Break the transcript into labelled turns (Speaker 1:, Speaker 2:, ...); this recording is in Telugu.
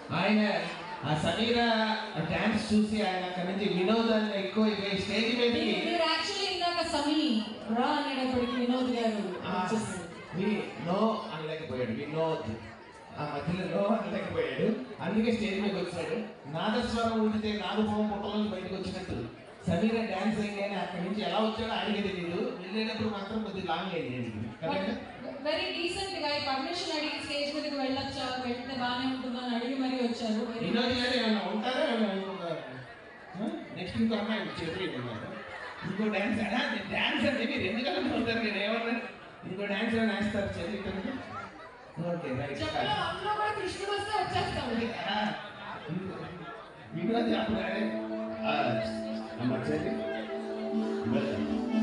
Speaker 1: ఆయన ఆ సమీర డాన్స్ చూసి ఆయన అక్కడి నుంచి వినోదాన్ని ఎక్కువ స్టేజ్ మీదకి
Speaker 2: మీరు- మీరు యాక్చువల్లీ ఇందాక సమీ రా అనేటప్పటికి వినోద్ గారు వచ్చేసారు.
Speaker 1: వి- నో అనలేకపోయాడు వినోద్ ఆ మధ్యలో నో అనలేకపోయాడు అందుకే స్టేజ్ మీదకి వచ్చాడు నాదస్వరం ఊదితే నాగభవం పుట్టలో బయటకు వచ్చినట్టు సమీర డాన్స్ అయ్యాని అక్కడి నుంచి ఎలా వచ్చాడో ఆయనకే తెలియదు వెళ్ళేటప్పుడు మాత్రం కొద్దిగా లాంగ్ అయ్యింది కరెక్ట్
Speaker 2: వెరీ డీసెంట్ గా పర్మిషన్ అడిగి స్టేజ్ మీదకి వెళ్ళొచ్చా వెళ్తే బాగానే ఉంటుందా అని అడిగి మరీ వచ్చారు Very
Speaker 1: వినోద్ గారు ఏమైనా ఉంటారా నెక్స్ట్ ఇంకో అమ్మాయి చేతులు ఉన్నారు ఇంకో డాన్స్ అడా డాన్స్ అంటే మీరు ఎందుకంటే ఉంటారు నేను ఏమన్నా ఇంకో డాన్స్ ఏమైనా వేస్తారు చేతులు ఓకే రైట్
Speaker 2: చెప్పలో అందులో కూడా కృష్ణుడు వస్తే వచ్చేస్తాడు
Speaker 1: వినోద్ అప్పుడు అమ్మ చేతి వెల్కమ్